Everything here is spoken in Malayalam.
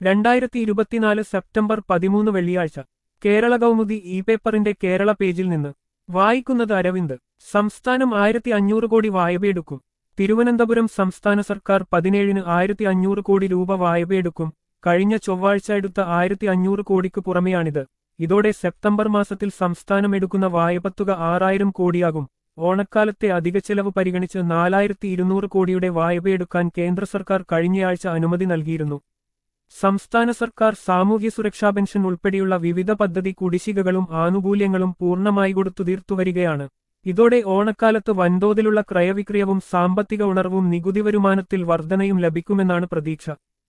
രണ്ടായിരത്തി ഇരുപത്തിനാല് സെപ്റ്റംബർ പതിമൂന്ന് വെള്ളിയാഴ്ച കേരള കൗമുദി ഇ പേപ്പറിന്റെ കേരള പേജിൽ നിന്ന് വായിക്കുന്നത് അരവിന്ദ് സംസ്ഥാനം ആയിരത്തി അഞ്ഞൂറ് കോടി വായ്പയെടുക്കും തിരുവനന്തപുരം സംസ്ഥാന സർക്കാർ പതിനേഴിന് ആയിരത്തി അഞ്ഞൂറ് കോടി രൂപ വായ്പയെടുക്കും കഴിഞ്ഞ ചൊവ്വാഴ്ച എടുത്ത ആയിരത്തി അഞ്ഞൂറ് കോടിക്ക് പുറമെയാണിത് ഇതോടെ സെപ്റ്റംബർ മാസത്തിൽ സംസ്ഥാനം എടുക്കുന്ന വായ്പത്തുക ആറായിരം കോടിയാകും ഓണക്കാലത്തെ അധിക ചെലവ് പരിഗണിച്ച് നാലായിരത്തി ഇരുന്നൂറ് കോടിയുടെ വായ്പയെടുക്കാൻ കേന്ദ്ര സർക്കാർ കഴിഞ്ഞയാഴ്ച അനുമതി നൽകിയിരുന്നു സംസ്ഥാന സർക്കാർ സാമൂഹ്യ സുരക്ഷാ പെൻഷൻ ഉൾപ്പെടെയുള്ള വിവിധ പദ്ധതി കുടിശ്ശികകളും ആനുകൂല്യങ്ങളും പൂർണ്ണമായി കൊടുത്തു തീർത്തുവരികയാണ് ഇതോടെ ഓണക്കാലത്ത് വൻതോതിലുള്ള ക്രയവിക്രയവും സാമ്പത്തിക ഉണർവും നികുതി വരുമാനത്തിൽ വർധനയും ലഭിക്കുമെന്നാണ് പ്രതീക്ഷ